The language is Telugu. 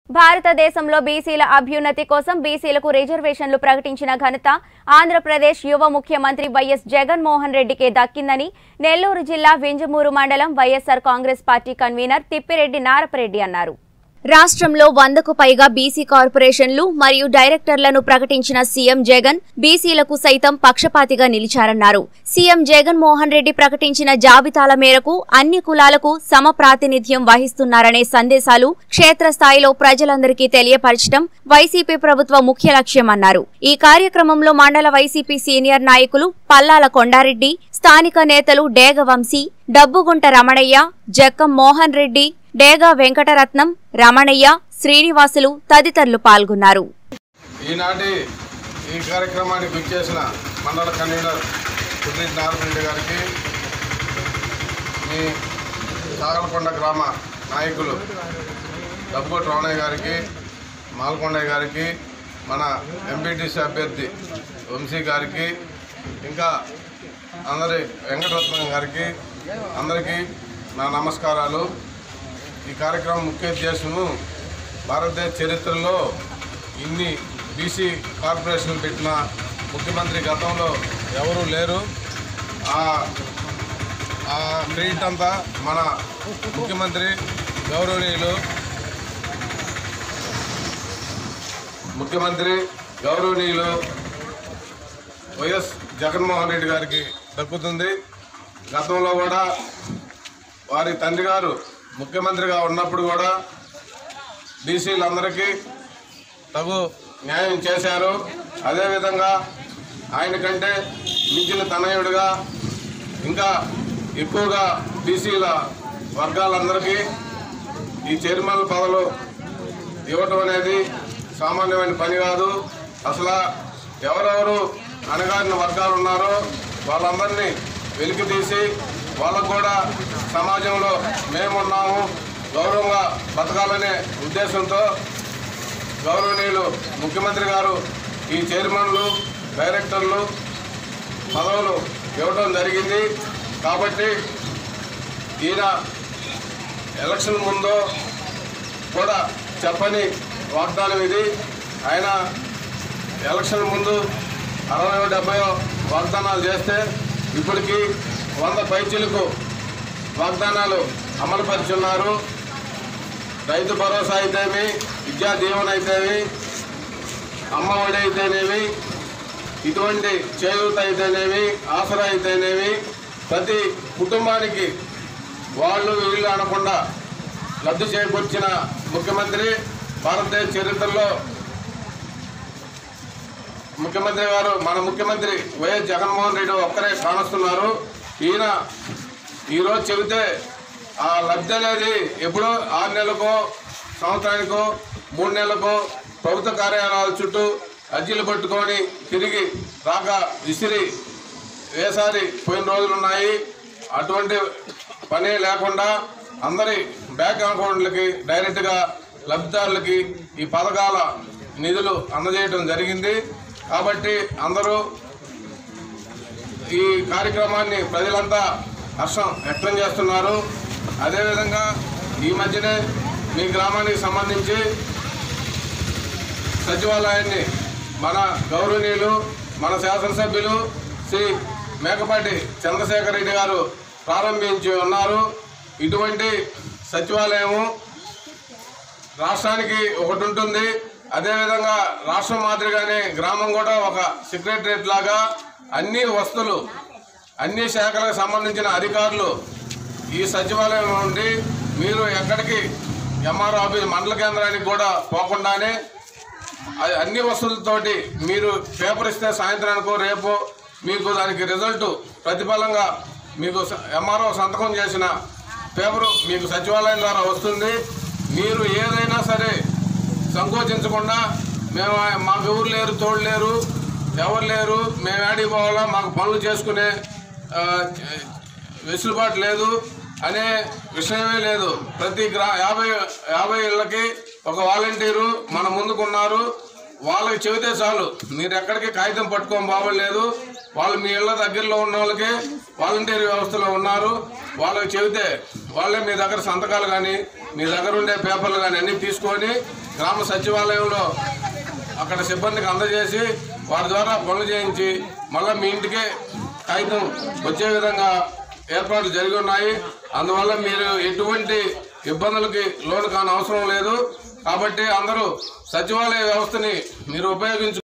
భారతదేశంలో బీసీల అభ్యున్నతి కోసం బీసీలకు రిజర్వేషన్లు ప్రకటించిన ఘనత ఆంధ్రప్రదేశ్ యువ ముఖ్యమంత్రి వైఎస్ జగన్మోహన్ రెడ్డికే దక్కిందని నెల్లూరు జిల్లా వింజమూరు మండలం YSR Congress party convener Thippireddy Narapareddy అన్నారు రాష్ట్రంలో వందకు పైగా బీసీ కార్పొరేషన్లు మరియు డైరెక్టర్లను ప్రకటించిన సీఎం జగన్ బీసీలకు సైతం పక్షపాతిగా నిలిచారన్నారు సీఎం జగన్ మోహన్ రెడ్డి ప్రకటించిన జాబితాల మేరకు అన్ని కులాలకు సమ ప్రాతినిధ్యం వహిస్తున్నారనే సందేశాలు క్షేత్రస్థాయిలో ప్రజలందరికీ తెలియపరచడం వైసీపీ ప్రభుత్వ ముఖ్య లక్ష్యమన్నారు ఈ కార్యక్రమంలో మండల వైసీపీ సీనియర్ నాయకులు పల్లాల కొండారెడ్డి స్థానిక నేతలు డేగ వంశీ డబ్బుగుంట రమణయ్య జక్కం మోహన్ రెడ్డి డేగా వెంకటరత్నం రమణయ్య శ్రీనివాసులు తదితరులు పాల్గొన్నారు ఈనాటి ఈ కార్యక్రమానికి విచ్చేసిన మండల కన్వీనర్ సుధీర్ నారాయణ గారికి మీ సాగలకొండ గ్రామ నాయకులు డబ్బు రమణయ్య గారికి మాల్కొండయ్య గారికి మన ఎంపీటీసీ అభ్యర్థి వంశీ గారికి ఇంకా అందరి వెంకటరత్నం గారికి అందరికీ నా నమస్కారాలు ఈ కార్యక్రమం ముఖ్య ఉద్దేశము భారతదేశ చరిత్రలో ఇన్ని బీసీ కార్పొరేషన్ పెట్టిన ముఖ్యమంత్రి గతంలో ఎవరూ లేరు ఆ ఆ క్రెడిట్ అంతా మన ముఖ్యమంత్రి గౌరవనీయులు ముఖ్యమంత్రి గౌరవనీయులు వైఎస్ జగన్మోహన్ రెడ్డి గారికి దక్కుతుంది గతంలో కూడా వారి తండ్రి గారు ముఖ్యమంత్రిగా ఉన్నప్పుడు కూడా బీసీలందరికీ తగు న్యాయం చేశారు అదేవిధంగా ఆయన కంటే మించిన తనయుడిగా ఇంకా ఎక్కువగా బీసీల వర్గాలందరికీ ఈ చైర్మన్ పదవులు ఇవ్వటం అనేది సామాన్యమైన పని కాదు అసలు ఎవరెవరు అణగారిన వర్గాలు ఉన్నారో వాళ్ళందరినీ వెలికి తీసి వాళ్ళకు కూడా సమాజంలో మేమున్నాము గౌరవంగా బతకాలనే ఉద్దేశంతో గౌరవనీయులు ముఖ్యమంత్రి గారు ఈ చైర్మన్లు డైరెక్టర్లు పదవులు ఇవ్వడం జరిగింది కాబట్టి ఈయన ఎలక్షన్ ముందు కూడా చెప్పని వాగ్దానం ఇది ఆయన ఎలక్షన్ ముందు అరవై డెబ్బై వాగ్దానాలు చేస్తే ఇప్పటికీ వంద పైచీలకు వాగ్దానాలు అమలుపరుచున్నారు రైతు భరోసా అయితేమి విద్యా దీవెన అయితేమి అమ్మ ఒడి అయితేనేమి ఇటువంటి చేయూత అయితేనేమి ఆసరా అయితేనేమి ప్రతి కుటుంబానికి వాళ్ళు వీళ్ళు అనకుండా లబ్ధి చేకూర్చిన ముఖ్యమంత్రి భారతదేశ చరిత్రలో ముఖ్యమంత్రి గారు మన ముఖ్యమంత్రి వైఎస్ జగన్మోహన్ రెడ్డి ఒక్కరే కానొస్తున్నారు ఈయన ఈరోజు చెబితే ఆ లబ్ధి అనేది ఎప్పుడో ఆరు నెలలకో సంవత్సరానికో మూడు నెలలకో ప్రభుత్వ కార్యాలయాల చుట్టూ అర్జీలు పట్టుకొని తిరిగి రాక విసిరి వేసారి పోయిన రోజులు ఉన్నాయి అటువంటి పని లేకుండా అందరి బ్యాంక్ అకౌంట్లకి డైరెక్ట్గా లబ్ధిదారులకి ఈ పథకాల నిధులు అందజేయడం జరిగింది కాబట్టి అందరూ ఈ కార్యక్రమాన్ని ప్రజలంతా హర్షం వ్యక్తం చేస్తున్నారు అదేవిధంగా ఈ మధ్యనే మీ గ్రామానికి సంబంధించి సచివాలయాన్ని మన గౌరవనీయులు మన శాసనసభ్యులు శ్రీ మేకపాటి చంద్రశేఖర్ రెడ్డి గారు ప్రారంభించి ఉన్నారు ఇటువంటి సచివాలయము రాష్ట్రానికి ఒకటి ఉంటుంది అదేవిధంగా రాష్ట్రం మాదిరిగానే గ్రామం కూడా ఒక సెక్రటరేట్ లాగా అన్ని వస్తువులు అన్ని శాఖలకు సంబంధించిన అధికారులు ఈ సచివాలయం నుండి మీరు ఎక్కడికి ఎంఆర్ఓ ఆఫీస్ మండల కేంద్రానికి కూడా పోకుండానే అ- అన్ని వస్తువులతోటి మీరు పేపర్ ఇస్తే సాయంత్రానికో రేపు మీకు దానికి రిజల్ట్ ప్రతిఫలంగా మీకు ఎంఆర్ఓ సంతకం చేసిన పేపరు మీకు సచివాలయం ద్వారా వస్తుంది మీరు ఏదైనా సరే సంకోచించకుండా మేము మాకు ఎవరు లేరు తోడు లేరు ఎవరు లేరు మేము ఆడికి పోవాలా మాకు పనులు చేసుకునే ఆ, వెసులుబాటు లేదు అనే విషయమే లేదు ప్రతి గ్రా యాభై యాభై ఇళ్ళకి ఒక వాలంటీరు మన ముందుకున్నారు వాళ్ళకి చెబితే చాలు మీరు ఎక్కడికి కాగితం పట్టుకోని బాగోలేదు వాళ్ళు మీ ఇళ్ళ దగ్గరలో ఉన్న వాళ్ళకి వాలంటీర్ వ్యవస్థలో ఉన్నారు వాళ్ళకి చెబితే వాళ్ళే మీ దగ్గర సంతకాలు కానీ మీ దగ్గర ఉండే పేపర్లు కానీ అన్నీ తీసుకొని గ్రామ సచివాలయంలో అక్కడ సిబ్బందికి అందజేసి వారి ద్వారా పనులు చేయించి మళ్ళీ మీ ఇంటికే కాగితం వచ్చే విధంగా ఏర్పాట్లు జరిగి ఉన్నాయి అందువల్ల మీరు ఎటువంటి ఇబ్బందులకి లోను కాని అవసరం లేదు కాబట్టి అందరూ సచివాలయ వ్యవస్థని మీరు ఉపయోగించు